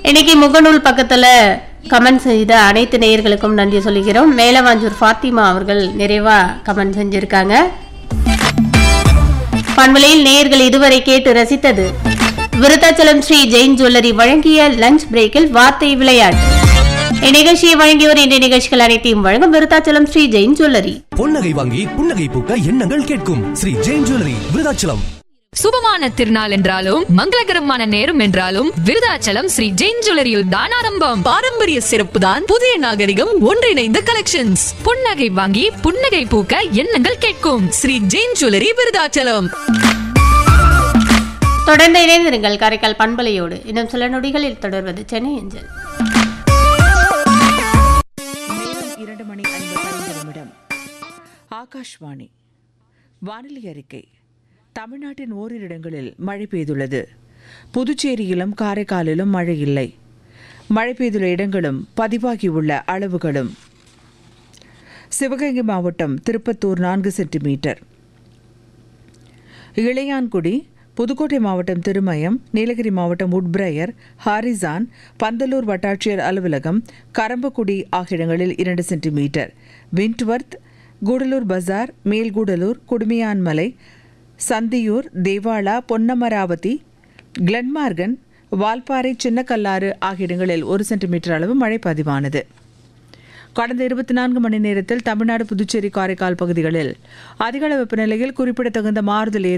இன்னைக்கு முகநூல் பக்கத்துல கமெண்ட் செய்த அனைத்து நேயர்களுக்கும் நன்றி சொல்லிக்கிறோம் மேலவாஞ்சூர் ஃபாத்திமா அவர்கள் நிறைவா கமெண்ட் செஞ்சிருக்காங்க பண்பலையில் நேயர்கள் இதுவரை கேட்டு ரசித்தது விருத்தாச்சலம் ஸ்ரீ ஜெயின் ஜுவல்லரி வழங்கிய லஞ்ச் பிரேக்கில் வார்த்தை விளையாட்டு இந்நிகழ்ச்சியை வழங்கியோர் இன்றைய நிகழ்ச்சிகள் அனைத்தையும் வழங்கும் விருத்தாச்சலம் ஸ்ரீ ஜெயின் ஜுவல்லரி பொன்னகை வாங்கி புன்னகை பூக்க எண்ணங்கள் கேட்கும் ஸ்ரீ ஜெயின் ஜுவல்லரி விருதாச்சலம் சுபமான திருநாள் என்றாலும் மங்களகரமான நேரம் என்றாலும் விருதாச்சலம் ஸ்ரீ ஜெயின் ஜுவல்லரியில் தான் ஆரம்பம் பாரம்பரிய சிறப்பு தான் புதிய நாகரிகம் ஒன்றிணைந்த கலெக்ஷன்ஸ் புன்னகை வாங்கி புன்னகை பூக்க எண்ணங்கள் கேட்கும் ஸ்ரீ ஜெயின் ஜுவல்லரி விருதாச்சலம் தொடர்ந்து இணைந்திருங்கள் காரைக்கால் பண்பலையோடு இன்னும் சில நொடிகளில் தொடர்வது சென்னை அஞ்சல் இரண்டு மணி ஐம்பத்தைந்து நிமிடம் ஆகாஷ்வாணி வானிலை அறிக்கை தமிழ்நாட்டின் ஓரிரு இடங்களில் மழை பெய்துள்ளது புதுச்சேரியிலும் காரைக்காலிலும் மழை இல்லை மழை பெய்துள்ள இடங்களும் பதிவாகியுள்ள அளவுகளும் சிவகங்கை மாவட்டம் திருப்பத்தூர் நான்கு சென்டிமீட்டர் இளையான்குடி புதுக்கோட்டை மாவட்டம் திருமயம் நீலகிரி மாவட்டம் உட்பிரையர் ஹாரிசான் பந்தலூர் வட்டாட்சியர் அலுவலகம் கரம்பக்குடி ஆகிய இடங்களில் இரண்டு centimetre Windworth Gudalur Bazaar Melgudalur Kudumiyanmalai Sandhiyur Devala Ponnamaravathi Glenmorgan Valparai Chinnakallar ஆகிய இடங்களில் ஒரு சென்டிமீட்டர் அளவு மழை பதிவானது கடந்த இருபத்தி நான்கு மணி நேரத்தில் தமிழ்நாடு புதுச்சேரி காரைக்கால் பகுதிகளில் அதிகள வெப்பநிலையில் குறிப்பிடத்தகுந்த மாறுதல்